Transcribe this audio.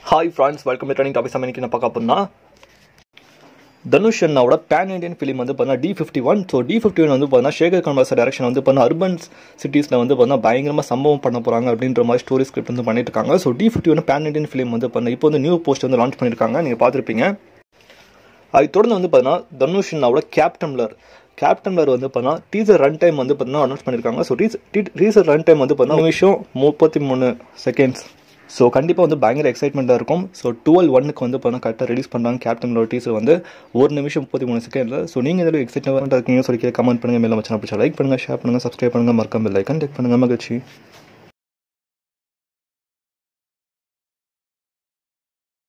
hi friends welcome to training topic இன்னைக்கு நான் பார்க்க போனா தனுஷ் அண்ணாவோட பேன் இண்டியன் ஃபிலிம் வந்து பார்த்தீங்கன்னா T fifty one so T fifty one வந்து பார்த்தீங்கன்னா சேகர் கன்வாஸ் டேரக்ஷன் வந்து பார்த்தீங்கன்னா அர்பன் சிட்டிஸில் வந்து பார்த்தீங்கன்னா பயங்கரமாக சம்பவம் பண்ண போகிறாங்க அப்படின்ற மாதிரி ஸ்டோரி ஸ்கிரிப்ட் வந்து பண்ணிட்டு இருக்காங்க so T fifty one pan Indian film வந்து பண்ண இப்போ வந்து நியூ போஸ்ட் வந்து லான்ச் பண்ணியிருக்காங்க நீங்கள் பார்த்துருப்பீங்க அது தொடர்ந்து வந்து பார்த்தீங்கன்னா தனுஷ் அண்ணாவோட கேப்டன்லர் கேப்டன்லர் வந்து பார்த்தீங்கன்னா டீசர் ரன் டைம் வந்து பார்த்தீங்கன்னா அனௌன்ஸ் பண்ணியிருக்காங்க ஸோ டீசர் ரன் டைம் வந்து பார்த்தீங்கன்னா நிமிஷம் முப்பத்தி மூணு செகண்ட்ஸ் ஸோ கண்டிப்பாக வந்து பயங்கர எக்ஸைட்மெண்ட்டாக இருக்கும் ஸோ டுவெல் ஒன்னுக்கு வந்து பார்த்தீங்கன்னா கரெக்டாக ரிலீஸ் பண்ணுறாங்க கேப்டனோட டீசர் வந்து ஒரு நிமிஷம் முப்பத்தி மூணு செகண்டில் ஸோ நீங்கள் இதில் எக்ஸைட்மெண்ட்டாக இருக்கீங்க சொல்லி கமெண்ட் பண்ணுங்கள் மேலே வச்சு பிடிச்சா லைக் பண்ணுங்கள் ஷேர் பண்ணுங்கள் சப்ஸ்கிரைப் பண்ணுங்கள் மறக்காம லைக் கண்டெக்ட் பண்ணுங்கள் மகிழ்ச்சி